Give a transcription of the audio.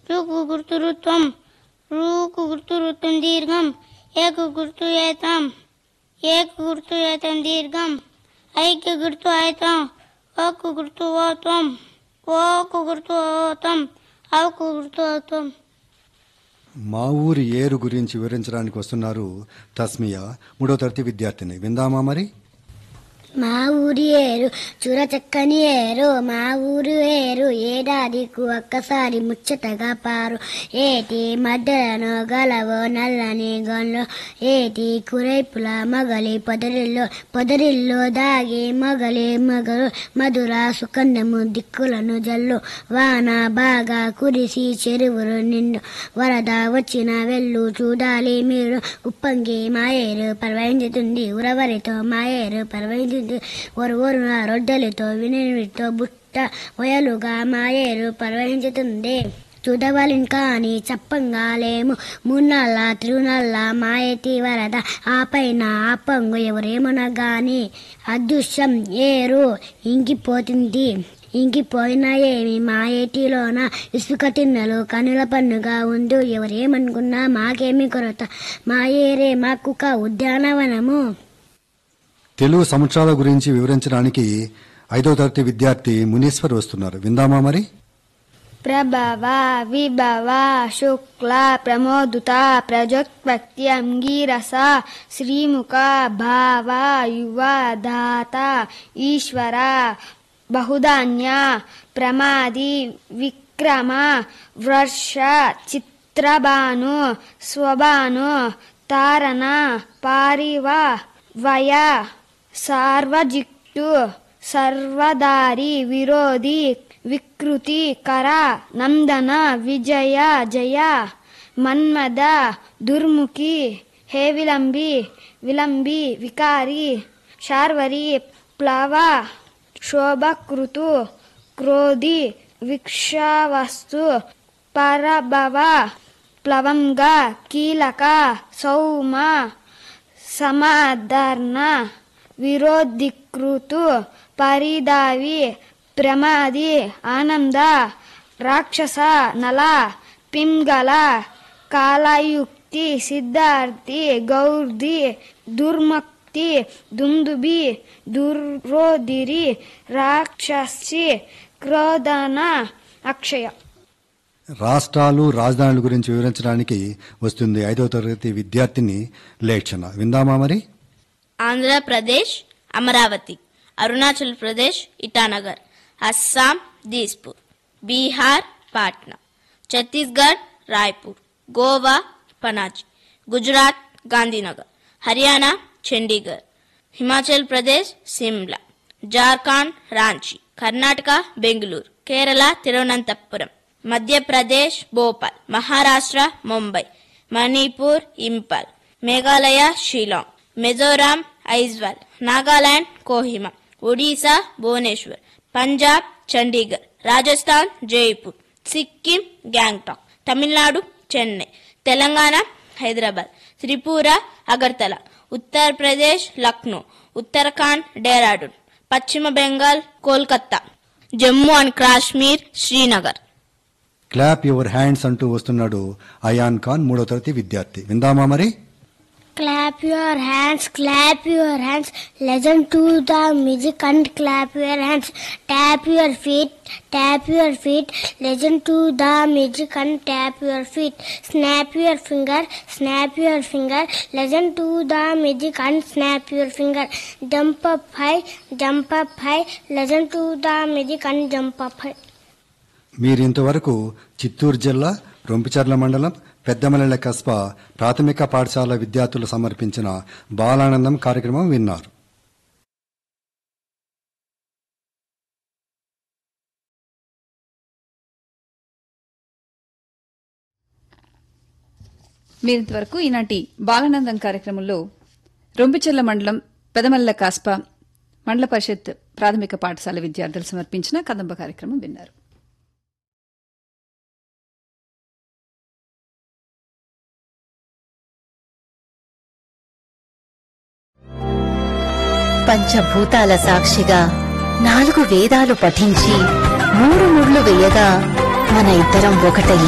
రుకు గుర్తు రుత్వం రూకు గుర్తు రుత్వం దీర్ఘం ఏకు గుర్తు ఏతం ఏకు గుర్తు ఏతం దీర్ఘం ఐక్య గుర్తు ఐతం ఓకు గుర్తు ఓత్వం ఓకు గుర్తు ఓతం అవుకు గుర్తు అవుతాం మా ఊరి ఏరు గురించి వివరించడానికి వస్తున్నారు తస్మియా మూడో తరగతి విద్యార్థిని విందామా మరి మా ఊరి ఏరు చూర చక్కని ఏరు మా ఊరు ఏరు ఏడాదికు ఒక్కసారి ముచ్చటగా పారు ఏటి మధ్యలో గలవో నల్లని గొన్లు ఏటి కురైపుల మగలి పొదరిల్లో పొదరిల్లో దాగి మగలి మగలు మధుర సుకందము దిక్కులను జల్లు వాన బాగా కురిసి చెరువులు నిండు వరద వచ్చిన వెళ్ళు చూడాలి మీరు ఉప్పంగి మాయేరు పర్వహించుతుంది ఉరవరితో మాయేరు పర్వహించుతుంది ఒరు ఒరున రొడ్డలితో వినితో బుట్ట ఒయలుగా మాయేరు పర్వహించుతుంది చూడవలిన్ కాని చెప్పంగా లేము మున్నల్ల తిరునల్ల మాయతి వరద ఆ పైన ఆ పొంగు ఎవరేమన గాని అదృశ్యం ఏరు ఇంకిపోతుంది ఇంకిపోయిన ఏమి మా ఏటిలోన ఇసుక తిన్నలు కనుల పన్నుగా ఉండు ఎవరేమనుకున్నా మాకేమి కొరత మా ఏరే మా కుక్క ఉద్యానవనము తెలుగు సంవత్సరాల గురించి వివరించడానికి ఐదో తరగతి విద్యార్థి మునీశ్వర్ వస్తున్నారు విందామా మరి ప్రభవ విభవ శుక్ల ప్రమోదుత ప్రజోత్పత్తి అంగీరస శ్రీముఖ భావ యువ ధాత ఈశ్వర బహుధాన్య ప్రమాది విక్రమ వర్ష చిత్రబాను స్వబాను తారణ పారివ వయ సార్వజిక్టు సర్వదారి విరోధి వికృతి కర నందన విజయ జయ మన్మద దుర్ముఖి హే విలంబి విలంబి వికారి శార్వరి ప్లవ శోభకృతు క్రోధి విక్షవస్తు పరభవ ప్లవంగ కీలక సౌమ సమాధర్ణ విరోధికృతు పరిదావి ప్రమాది ఆనంద రాక్షస నల పింగళ కాలయుక్తి సిద్ధార్థి గౌర్ధి దుర్మక్తి దుందుబి దుర్రోధిరి రాక్షసి క్రోధన అక్షయ రాష్ట్రాలు రాజధానుల గురించి వివరించడానికి వస్తుంది ఐదో తరగతి విద్యార్థిని లేఖన విందామా మరి ఆంధ్రప్రదేశ్ అమరావతి అరుణాచల్ ప్రదేశ్ ఇటానగర్ అస్సాం దీస్పూర్ బీహార్ పాట్నా ఛత్తీస్గఢ్ రాయ్పూర్ గోవా పనాజీ గుజరాత్ గాంధీనగర్ హర్యానా చండీగఢ్ హిమాచల్ ప్రదేశ్ సిమ్లా జార్ఖండ్ రాంచీ కర్ణాటక బెంగళూరు కేరళ తిరువనంతపురం మధ్యప్రదేశ్ భోపాల్ మహారాష్ట్ర ముంబై మణిపూర్ ఇంపాల్ మేఘాలయ షిలాంగ్ మిజోరాం ఐజ్వాల్ నాగాలాండ్ కోహిమా ఒడిశా భువనేశ్వర్ పంజాబ్ చండీగఢ్ రాజస్థాన్ జైపూర్ సిక్కిం గ్యాంగ్టాక్ తమిళనాడు చెన్నై తెలంగాణ హైదరాబాద్ త్రిపుర అగర్తల ఉత్తరప్రదేశ్ లక్నో ఉత్తరాఖండ్ డేరాడూన్ పశ్చిమ Bengal Kolkata Jammu and Kashmir Srinagar clap your hands అంటూ వస్తున్నాడు అయాన్ ఖాన్ మూడో తరగతి విద్యార్థి విందామా మరి Clap your hands, clap your hands, listen to the music and clap your hands. Tap your feet, tap your feet, listen to the music and tap your feet. Snap your finger, snap your finger, listen to the music and snap your finger. Jump up high, jump up high, listen to the music and jump up high. మీరు ఇంతవరకు చిత్తూరు జిల్లా రొంపిచర్ల మండలం పెద్దమల్లెల కస్బా ప్రాథమిక పాఠశాల విద్యార్థులు సమర్పించిన బాలానందం కార్యక్రమం విన్నారు మీరింతవరకు ఈనాటి బాలానందం కార్యక్రమంలో రొంపిచెర్ల మండలం పెదమల్ల కాస్పా మండల పరిషత్ ప్రాథమిక పాఠశాల విద్యార్థులు సమర్పించిన కదంబ కార్యక్రమం విన్నారు పంచభూతాల సాక్షిగా నాలుగు వేదాలు పఠించి మూడు ముళ్ళు వేయగా మన ఇద్దరం ఒకటయ్యి